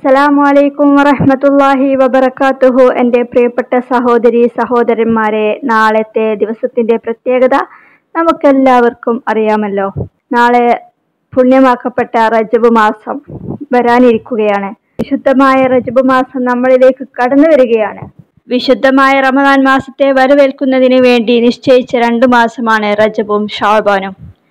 അസ്സലാമു അലൈക്കും വറഹ്മത്തുള്ളാഹി വബറകാതുഹു എൻ്റെ പ്രിയപ്പെട്ട സഹോദരി സഹോദരന്മാരെ നാളത്തെ ദിവസത്തിൻ്റെ പ്രത്യേകത നമുക്കെല്ലാവർക്കും അറിയാമല്ലോ നാളെ പുണ്യമാക്കപ്പെട്ട റജബ് മാസം വരാനിരിക്കുകയാണ് വിശുദ്ധമായ റജബ് മാസം നമ്മളിലേക്ക് കടന്നു വരികയാണ് വിശുദ്ധമായ റമദാൻ മാസത്തെ വരവേൽക്കുന്നതിന് വേണ്ടി നിശ്ചയിച്ച രണ്ടു മാസമാണ് റജബും ഷാബാനും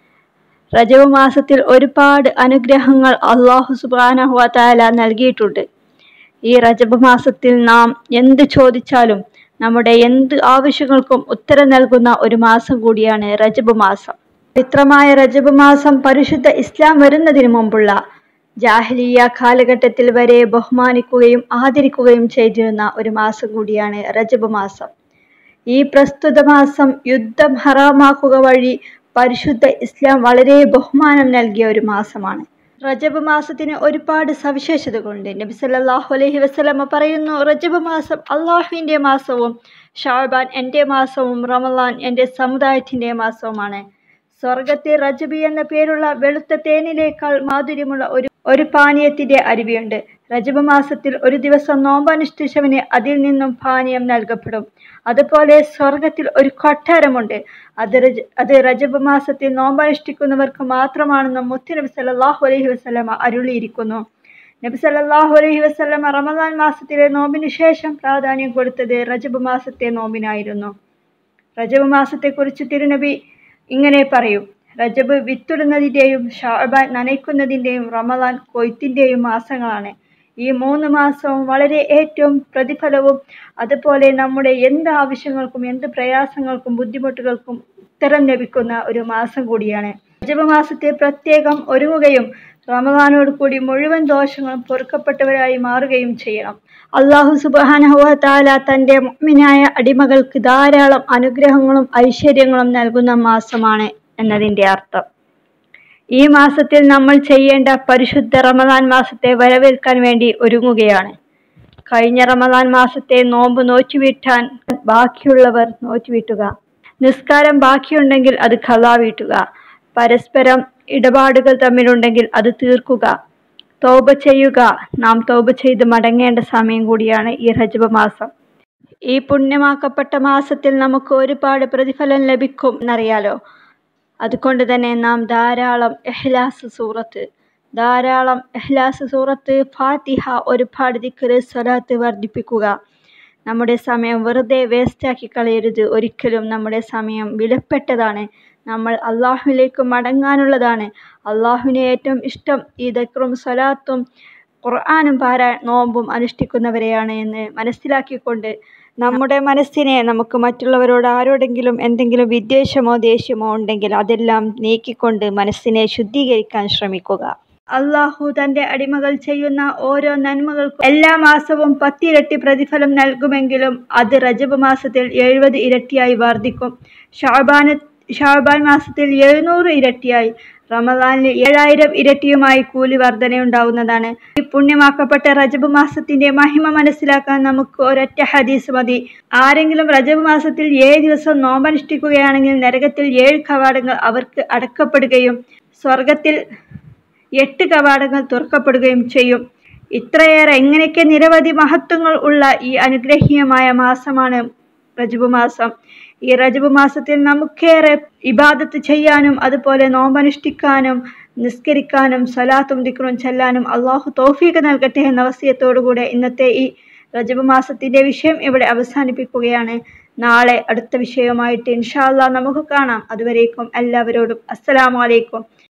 റജബ് മാസത്തിൽ ഒരുപാട് അനുഗ്രഹങ്ങൾ അള്ളാഹു സുബാനഹു താല നൽകിയിട്ടുണ്ട് ഈ റജബ് മാസത്തിൽ നാം എന്ത് ചോദിച്ചാലും നമ്മുടെ എന്ത് ആവശ്യങ്ങൾക്കും ഉത്തരം നൽകുന്ന ഒരു മാസം കൂടിയാണ് റജബ് മാസം പവിത്രമായ റജബ് മാസം പരിശുദ്ധ ഇസ്ലാം വരുന്നതിന് മുമ്പുള്ള ജാഹ്ലിയ കാലഘട്ടത്തിൽ വരെ ബഹുമാനിക്കുകയും ആദരിക്കുകയും ചെയ്തിരുന്ന ഒരു മാസം കൂടിയാണ് റജബ് മാസം ഈ പ്രസ്തുത മാസം യുദ്ധം ഹറാമാക്കുക വഴി പരിശുദ്ധ ഇസ്ലാം വളരെ ബഹുമാനം നൽകിയ ഒരു മാസമാണ് റജബ് മാസത്തിന് ഒരുപാട് സവിശേഷതകളുണ്ട് നബി സല്ലല്ലാഹു അലൈഹി വസല്ലമ പറയുന്നു റജബ് മാസം അള്ളാഹുവിൻ്റെ മാസവും ഷാബാൻ എൻ്റെ മാസവും റമലാൻ എൻ്റെ സമുദായത്തിൻ്റെ മാസവുമാണ് സ്വർഗത്തിൽ റജബി എന്ന പേരുള്ള വെളുത്ത തേനിലേക്കാൾ മാധുര്യമുള്ള ഒരു ഒരു പാനീയത്തിന്റെ അരുവിയുണ്ട് റജബ് മാസത്തിൽ ഒരു ദിവസം നോമ്പനുഷ്ഠിച്ചവന് അതിൽ നിന്നും പാനീയം നൽകപ്പെടും അതുപോലെ സ്വർഗത്തിൽ ഒരു കൊട്ടാരമുണ്ട് അത് രജ അത് റജബ് മാസത്തിൽ നോമ്പനുഷ്ഠിക്കുന്നവർക്ക് മാത്രമാണെന്ന് മുത്തുനബി സല്ലല്ലാഹു അലൈഹി വസല്ലമ അരുളിയിരിക്കുന്നു നബി സല്ലല്ലാഹു അലൈഹി വസല്ലമ റമദാൻ മാസത്തിലെ നോമ്പിന് ശേഷം പ്രാധാന്യം കൊടുത്തത് റജബ് മാസത്തെ നോമ്പിനായിരുന്നു റജബ് മാസത്തെക്കുറിച്ച് തിരുനബി ഇങ്ങനെ പറയും റജബ് വിത്തുടുന്നതിൻ്റെയും ഷാബാൻ നനയ്ക്കുന്നതിൻ്റെയും റമദാൻ കൊയ്ത്തിൻ്റെയും മാസങ്ങളാണ് ഈ മൂന്ന് മാസവും വളരെ ഏറ്റവും പ്രതിഫലവും അതുപോലെ നമ്മുടെ എന്ത് ആവശ്യങ്ങൾക്കും എന്ത് പ്രയാസങ്ങൾക്കും ബുദ്ധിമുട്ടുകൾക്കും ഉത്തരം ലഭിക്കുന്ന ഒരു മാസം കൂടിയാണ് റജബ് മാസത്തെ പ്രത്യേകം ഒരുങ്ങുകയും റമദാനോട് കൂടി മുഴുവൻ ദോഷങ്ങളും പൊറുക്കപ്പെട്ടവരായി മാറുകയും ചെയ്യണം അള്ളാഹു സുബാനഹുവ താല തൻ്റെ മുഅ്മിനായ അടിമകൾക്ക് ധാരാളം അനുഗ്രഹങ്ങളും ഐശ്വര്യങ്ങളും നൽകുന്ന മാസമാണ് എന്നതിൻ്റെ അർത്ഥം ഈ മാസത്തിൽ നമ്മൾ ചെയ്യേണ്ട പരിശുദ്ധ റമദാൻ മാസത്തെ വരവേൽക്കാൻ വേണ്ടി ഒരുങ്ങുകയാണ് കഴിഞ്ഞ റമദാൻ മാസത്തെ നോമ്പ് നോറ്റുവീട്ടാൻ ബാക്കിയുള്ളവർ നോറ്റുവീട്ടുക നിസ്കാരം ബാക്കിയുണ്ടെങ്കിൽ അത് ഖലാ വീട്ടുക പരസ്പരം ഇടപാടുകൾ തമ്മിലുണ്ടെങ്കിൽ അത് തീർക്കുക തോപ ചെയ്യുക നാം തോപ ചെയ്ത് മടങ്ങേണ്ട സമയം കൂടിയാണ് ഈ റജബ് മാസം ഈ പുണ്യമാക്കപ്പെട്ട മാസത്തിൽ നമുക്ക് ഒരുപാട് പ്രതിഫലം ലഭിക്കും എന്നറിയാലോ അതുകൊണ്ട് തന്നെ നാം ധാരാളം എഹ്ലാസ് സൂറത്ത് ധാരാളം എഹ്ലാസ് സൂറത്ത് ഫാത്തിഹ ഒരുപാട് ദിക്കറ് സ്വലാത്ത് വർദ്ധിപ്പിക്കുക നമ്മുടെ സമയം വെറുതെ വേസ്റ്റാക്കി കളയരുത് ഒരിക്കലും നമ്മുടെ സമയം വിലപ്പെട്ടതാണ് നമ്മൾ അള്ളാഹുവിലേക്ക് മടങ്ങാനുള്ളതാണ് അള്ളാഹുവിനെ ഏറ്റവും ഇഷ്ടം ഈ ദക്റും സ്വലാത്തും ഖുർആാനും പാരാ നോമ്പും അനുഷ്ഠിക്കുന്നവരെയാണ് എന്ന് മനസ്സിലാക്കിക്കൊണ്ട് നമ്മുടെ മനസ്സിനെ നമുക്ക് മറ്റുള്ളവരോട് ആരോടെങ്കിലും എന്തെങ്കിലും വിദ്വേഷമോ ദേഷ്യമോ ഉണ്ടെങ്കിൽ അതെല്ലാം നീക്കിക്കൊണ്ട് മനസ്സിനെ ശുദ്ധീകരിക്കാൻ ശ്രമിക്കുക അള്ളാഹു തൻ്റെ അടിമകൾ ചെയ്യുന്ന ഓരോ നന്മകൾക്കും എല്ലാ മാസവും പത്തിരട്ടി പ്രതിഫലം നൽകുമെങ്കിലും അത് റജബ് മാസത്തിൽ എഴുപത് ഇരട്ടിയായി വർദ്ധിക്കും ഷാബാന ഷാബാൻ മാസത്തിൽ എഴുന്നൂറ് ഇരട്ടിയായി റമദാനിൽ ഏഴായിരം ഇരട്ടിയുമായി കൂലി വർധനയുണ്ടാവുന്നതാണ് ഈ പുണ്യമാക്കപ്പെട്ട റജബ് മാസത്തിന്റെ മഹിമ മനസ്സിലാക്കാൻ നമുക്ക് ഒരൊറ്റ ഹദീസ് മതി ആരെങ്കിലും റജബ് മാസത്തിൽ ഏഴ് ദിവസം നോമ്പനുഷ്ഠിക്കുകയാണെങ്കിൽ നരകത്തിൽ ഏഴ് കവാടങ്ങൾ അവർക്ക് അടക്കപ്പെടുകയും സ്വർഗത്തിൽ എട്ട് കവാടങ്ങൾ തുറക്കപ്പെടുകയും ചെയ്യും ഇത്രയേറെ ഇങ്ങനെയൊക്കെ നിരവധി മഹത്വങ്ങൾ ഉള്ള ഈ അനുഗ്രഹീയമായ മാസമാണ് റജബ് മാസം ഈ റജബ് മാസത്തിൽ നമുക്കേറെ ഇബാദത്ത് ചെയ്യാനും അതുപോലെ നോമ്പനുഷ്ഠിക്കാനും നിസ്കരിക്കാനും സലാത്തും ദിക്റും ചെല്ലാനും അള്ളാഹു തോഫീക്ക് നൽകട്ടെ എന്ന വസ്യത്തോടുകൂടെ ഇന്നത്തെ ഈ റജബ് മാസത്തിന്റെ വിഷയം ഇവിടെ അവസാനിപ്പിക്കുകയാണ് നാളെ അടുത്ത വിഷയവുമായിട്ട് ഇൻഷാല്ല നമുക്ക് കാണാം അതുവരേക്കും എല്ലാവരോടും അസ്സലാമലൈക്കും